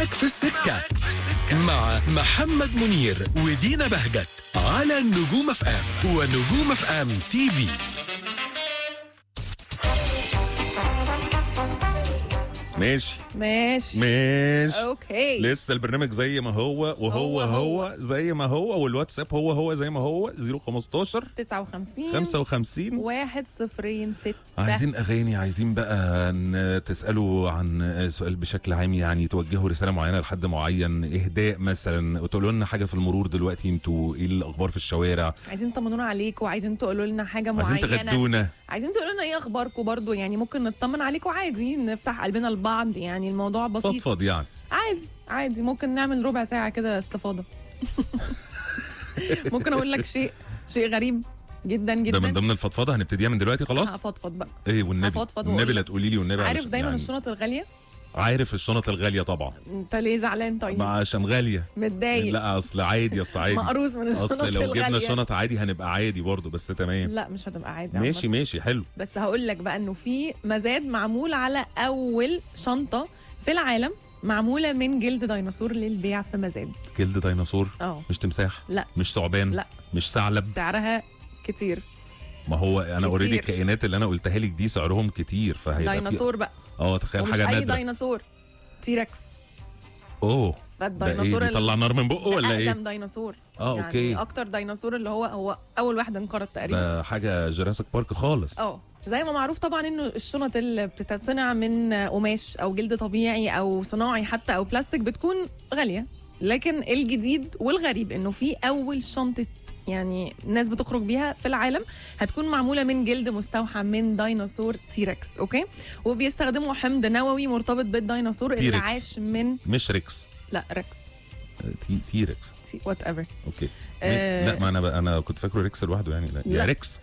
معاك في السكة مع محمد منير ودينا بهجت على النجوم اف ام ونجوم اف ام تي في ماشي ماشي ماشي اوكي لسه البرنامج زي ما هو وهو هو هو, هو. زي ما هو والواتساب هو هو زي ما هو 015 59 55 واحد صفرين ستة عايزين اغاني عايزين بقى ان تسالوا عن سؤال بشكل عام يعني توجهوا رساله معينه لحد معين اهداء مثلا تقولوا لنا حاجه في المرور دلوقتي انتوا ايه الاخبار في الشوارع عايزين تطمنونا عليكم وعايزين تقولوا لنا حاجة عايزين معينة تغدونا عايزين تقولوا لنا ايه اخباركم برضو يعني ممكن نطمن عليكم عادي نفتح قلبنا لبعض يعني الموضوع بسيط فضفض يعني عادي عادي ممكن نعمل ربع ساعة كده استفاضة ممكن اقول لك شيء شيء غريب جدا ده من جدا ضمن الفضفضه هنبتديها من دلوقتي خلاص هفضفض بقى ايه والنبي هفضفض وأقول النبي لا لك. تقولي لي والنبي عارف علشان دايما يعني الشنط الغالية عارف الشنط الغاليه طبعا انت ليه زعلان طيب ما عشان غاليه متضايق لا اصل عادي اصل عادي مقروز من الشنط اصل لو جبنا الغالية. شنط عادي هنبقى عادي برضه بس تمام لا مش هتبقى عادي ماشي عامة. ماشي حلو بس هقول لك بقى انه في مزاد معمول على اول شنطه في العالم معموله من جلد ديناصور للبيع في مزاد جلد ديناصور اه مش تمساح لا مش ثعبان لا. مش ثعلب سعرها كتير ما هو انا اوريدي كتير. الكائنات اللي انا قلتها لك دي سعرهم كتير فهيبقى في- ديناصور بقى اه تخيل ومش حاجه اي نادره ديناصور تيركس اوه ده فالديناصور ايه ال- بيطلع نار من بقه ولا ايه اقدم ديناصور آه، يعني أوكي. اكتر ديناصور اللي هو هو اول واحد انقرض تقريبا ده حاجه جراسيك بارك خالص اه زي ما معروف طبعا انه الشنط اللي بتتصنع من قماش او جلد طبيعي او صناعي حتى او بلاستيك بتكون غاليه لكن الجديد والغريب انه في اول شنطه يعني الناس بتخرج بيها في العالم هتكون معموله من جلد مستوحى من ديناصور تيركس اوكي وبيستخدموا حمض نووي مرتبط بالديناصور اللي تيركس. عاش من مش ريكس لا ريكس تي تيركس وات ايفر اوكي آه. لا ما انا بقى انا كنت فاكره ريكس لوحده يعني لا, يا لا. ريكس